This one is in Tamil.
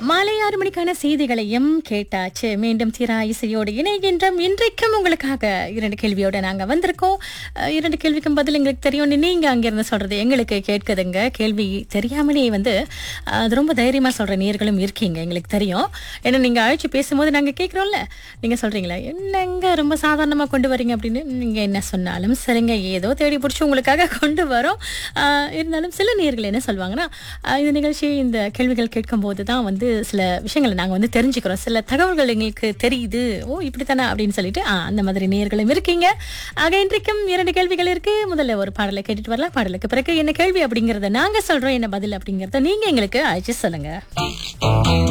மாலை ஆறு மணிக்கான செய்திகளையும் கேட்டாச்சு மீண்டும் தீரா இசையோடு இணைகின்றோம் இன்றைக்கும் உங்களுக்காக இரண்டு கேள்வியோட நாங்க வந்திருக்கோம் அஹ், இரண்டு கேள்விக்கும் பதில் எங்களுக்கு தெரியும்னு நீங்க அங்கிருந்து சொல்றது எங்களுக்கு கேட்குதுங்க கேள்வி தெரியாமலே வந்து அஹ், அது ரொம்ப தைரியமா சொல்ற நேர்களும் இருக்கீங்க எங்களுக்கு தெரியும் ஏன்னா நீங்க அழைச்சு பேசும்போது நாங்க கேட்குறோம்ல நீங்க சொல்றீங்களா என்னங்க ரொம்ப சாதாரணமா கொண்டு வரீங்க அப்படின்னு நீங்க என்ன சொன்னாலும் சரிங்க ஏதோ தேடி பிடிச்சி உங்களுக்காக கொண்டு வரோம் ஆஹ் இருந்தாலும் சில நேர்கள் என்ன சொல்லுவாங்கன்னா ஆஹ் இந்த நிகழ்ச்சி இந்த கேள்விகள் கேட்கும்போது தான் வந்து சில விஷயங்களை நாங்கள் வந்து தெரிஞ்சுக்கிறோம் சில தகவல்கள் எங்களுக்கு தெரியுது ஓ இப்படித்தானே அப்படின்னு சொல்லிட்டு ஆஹ் அந்த மாதிரி நேர்களும் இருக்கீங்க ஆக இன்றைக்கும் இரண்டு கேள்விகள் இருக்கு முதல்ல ஒரு பாடலை கேட்டுட்டு வரலாம் பாடலுக்கு பிறகு என்ன கேள்வி அப்படிங்கறத நாங்க சொல்றோம் என்ன பதில் அப்படிங்கறத நீங்க எங்களுக்கு அழைச்சு சொல்லுங்க